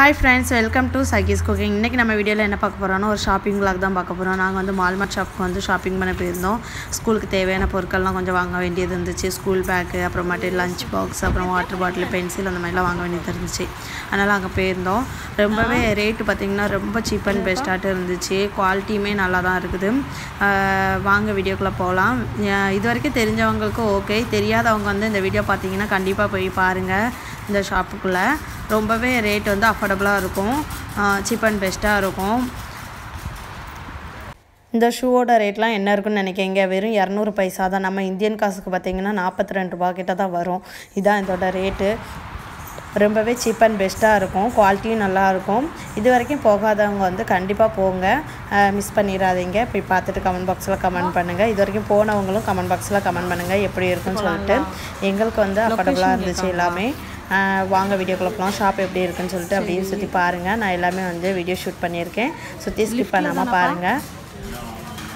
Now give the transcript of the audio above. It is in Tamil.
ஹாய் ஃப்ரெண்ட்ஸ் வெல்கம் டு சகீஸ் குக்கிங் இன்றைக்கி நம்ம வீடியோவில் என்ன பார்க்க போகிறோம்னா ஒரு ஷாப்பிங் vlog தான் பார்க்க போகிறோம் நாங்கள் வந்து மால்மார்ட் ஷாப்புக்கு வந்து ஷாப்பிங் பண்ண போயிருந்தோம் ஸ்கூலுக்கு தேவையான பொருட்கள்லாம் கொஞ்சம் வாங்க வேண்டியது இருந்துச்சு ஸ்கூல் பேக்கு அப்புறமாட்டு லஞ்ச் பாக்ஸ் அப்புறம் வாட்டர் பாட்டில் பென்சில் அந்த மாதிரிலாம் வாங்க வேண்டியது இருந்துச்சு அதனால் அங்கே போயிருந்தோம் ரொம்பவே ரேட்டு பார்த்திங்கன்னா ரொம்ப சீப் அண்ட் பெஸ்ட்டாட்டு இருந்துச்சு குவாலிட்டியுமே நல்லா தான் இருக்குது ஆஹ் வாங்க வீடியோக்குள்ளே போகலாம் இது வரைக்கும் தெரிஞ்சவங்களுக்கு ஓகே தெரியாதவங்க வந்து இந்த வீடியோ பார்த்தீங்கன்னா கண்டிப்பாக போய் பாருங்கள் இந்த ஷாப்புக்குள்ளே ரொம்பவே ரேட் வந்து அஃபோர்டபுளாக இருக்கும் சீப் அண்ட் பெஸ்ட்டாக இருக்கும் இந்த ஷூவோட ரேட்லாம் என்ன இருக்குன்னு நினைக்கிறீங்க வெறும் இரநூறு பைசா தான் நம்ம இந்தியன் காசுக்கு பார்த்தீங்கன்னா நாற்பத்தி ரெண்டு ரூபா கிட்ட தான் வரும் இதான் இதோட ரேட்டு ரொம்பவே சீப் அண்ட் பெஸ்ட்டாக இருக்கும் குவாலிட்டியும் நல்லா இருக்கும் இது வரைக்கும் போகாதவங்க வந்து கண்டிப்பாக போங்க மிஸ் பண்ணிடாதீங்க போய் பார்த்துட்டு கமெண்ட் பாக்ஸில் கமெண்ட் பண்ணுங்கள் இது வரைக்கும் போனவங்களும் கமெண்ட் பாக்ஸில் கமெண்ட் பண்ணுங்கள் எப்படி இருக்குன்னு சொல்லிட்டு எங்களுக்கு வந்து அஃபோர்டபுளாக இருந்துச்சு எல்லாமே ஆஹ் வாங்க வீடியோக்குள்ள போகலாம் ஷாப் எப்படி இருக்குன்னு சொல்லிட்டு அப்படியே சுற்றி பாருங்கள் நான் எல்லாமே வந்து வீடியோ ஷூட் பண்ணியிருக்கேன் சுற்றி ஸ்கிப் பண்ணாமல் பாருங்கள்